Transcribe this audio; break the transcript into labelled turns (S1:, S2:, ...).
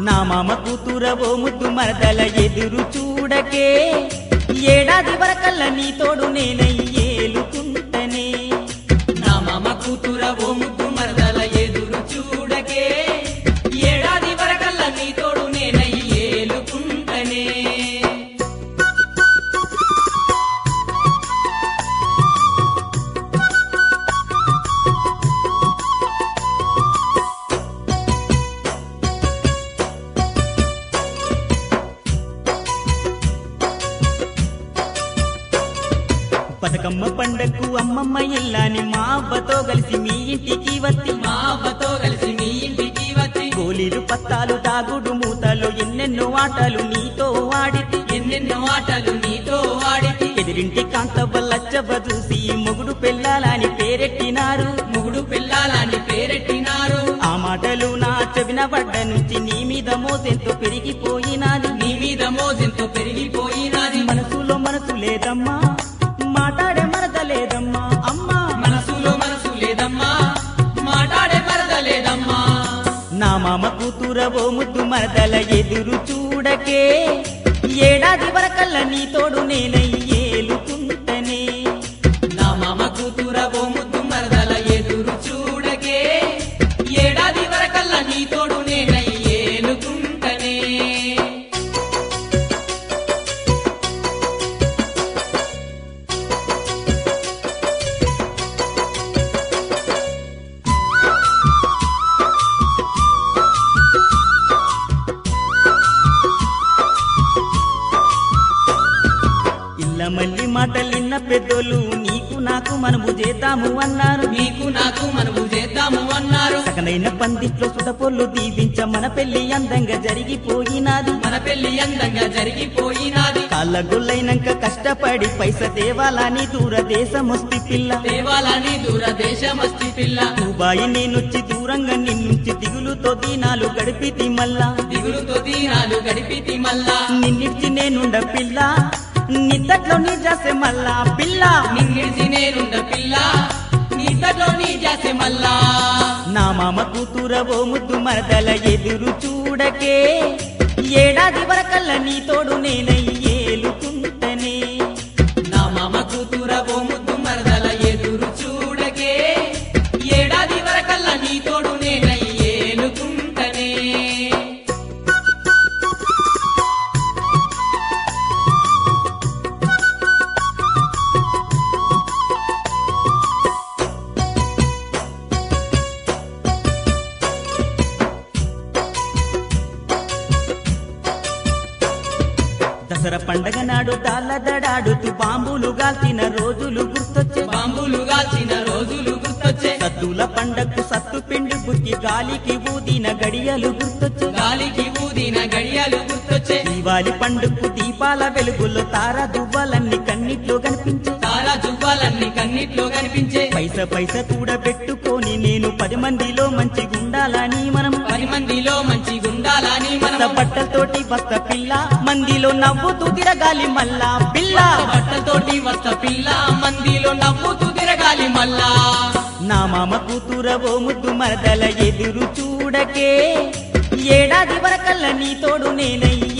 S1: నా మామ కూతుర ఓ ముద్దు మరదల ఎదురు చూడకే ఏడాది వరకల్లా నీ తోడు నేనై ఏలుకుంటనే
S2: నా మామ కూతుర ఓ ముద్దు మరదల ఎదురు చూడకే ఏడాది వరకల్లా నీ తోడు నేనై ఏలుకుంటనే
S1: బతుకమ్మ పండగకు అమ్మమ్మ ఇల్లాని మా అవ్వతో కలిసి మీ ఇంటికి వచ్చి
S2: మా అవ్వతో కలిసి మీ ఇంటికి వచ్చి
S1: గోలీలు పత్తాలు దాగుడు మూతలు ఎన్నెన్నో ఆటలు నీతో ఆడితి
S2: ఎన్నెన్నో ఆటలు నీతో ఆడితి
S1: ఎదిరింటి కాంతవ్వ లచ్చవ్వ చూసి మొగుడు పెళ్ళాలని పేరెట్టినారు
S2: ముగుడు పిల్లాలని పేరెట్టినారు
S1: ఆ మాటలు నా చెవిన పడ్డ నుంచి నీ మీద మోసెంతో పెరిగిపోయినాది
S2: నీ మీద మోజంతో పెరిగిపోయినది
S1: మనసులో మనసు లేదమ్మా మాట్లాడే మరద లేదమ్మా అమ్మా
S2: మనసులో మనసు లేదమ్మా మాట్లాడే మరద లేదమ్మా
S1: నా మామ కూతుర ఓ ముద్దు మరదల ఎదురు చూడకే ఏడాది వరకల్లా నీ తోడు నేనై ఏలుకుంటనే
S2: నా మామ కూతుర ఓ ముద్దు మరదల ఎదురు చూడకే ఏడాది వరకల్లా నీ తోడు నేనై ఏలుకుంటనే
S1: ఇల్ల మళ్ళీ మాటలిన్న పెద్దోళ్ళు నీకు నాకు మనము చేద్దాము అన్నారు
S2: నీకు నాకు మనము చేద్దాము అన్నారు
S1: సకనైన పందిట్లో సుటపొల్లు దీవించ మన పెళ్లి అందంగా జరిగిపోయినాది
S2: మన పెళ్లి అందంగా జరిగిపోయినది
S1: కాళ్ళ గొల్లైనాక కష్టపడి పైస దేవాలని దూరదేశమొస్తి పిల్ల
S2: దేవాలని దూరదేశమస్తి పిల్ల
S1: దుబాయి నేనొచ్చి దూరంగా నిన్నుంచి దిగులుతో దీనాలు గడిపితి మల్లా
S2: దిగులుతో తీరాలు గడిపితి మల్లా
S1: నిన్నిడిచి నేనుండ పిల్ల నిద్దట్లో నీ చేసే మల్లా పిల్ల
S2: నిన్నిడిసి నేనుండ పిల్ల నీ తట్లో నీ చేసే మల్లా
S1: నా మామ కూతుర ఓ ముద్దు మరదల ఎదురు చూడకే ఏడాది వరకల్లా నీ తోడు నేనై ఏలుకుంటనే
S2: నా మామ కూతుర ఓ ముద్దు మరదల ఎదురు చూడకే ఏడాది వరకల్లా నీ తోడు నేనై ఏలుకుంటనే
S1: దసరా పండగ నాడు దాళ్ళదడాడుతూ బాంబులు గాల్చిన రోజులు గుర్తొచ్చే
S2: బాంబులు గాల్చిన రోజులు గుర్తొచ్చే
S1: సద్దుల పండగకు సత్తు పిండి బుక్కి గాలికి ఊదిన గడియలు గుర్తొచ్చే
S2: గాలికి ఊదిన గడియాలు గుర్తొచ్చే
S1: దీవాలి పండుగకు దీపాల వెలుగులో తార దువ్వాలన్నీ కన్నిట్లో కనిపించే
S2: తారా జువ్వాలన్నీ కన్నిట్లో కనిపించే
S1: పైస పైస కూడబెట్టుకొని నేను పది మందిలో మంచి గుండాలని మనం
S2: పది మందిలో మంచి గుండాలని
S1: కొత్త
S2: మనం
S1: బట్టలతోటి బస్త పిల్ల మందిలో నవ్వుతూ తిరగాలి మల్లా పిల్ల
S2: బట్టలతోటి వస్త పిల్ల మందిలో నవ్వుతూ తిరగాలి మల్లా
S1: నా మామ కూతుర ఓ ముద్దు మరదల ఎదురు చూడకే ఏడాది వరకల్లా నీ తోడు నేనై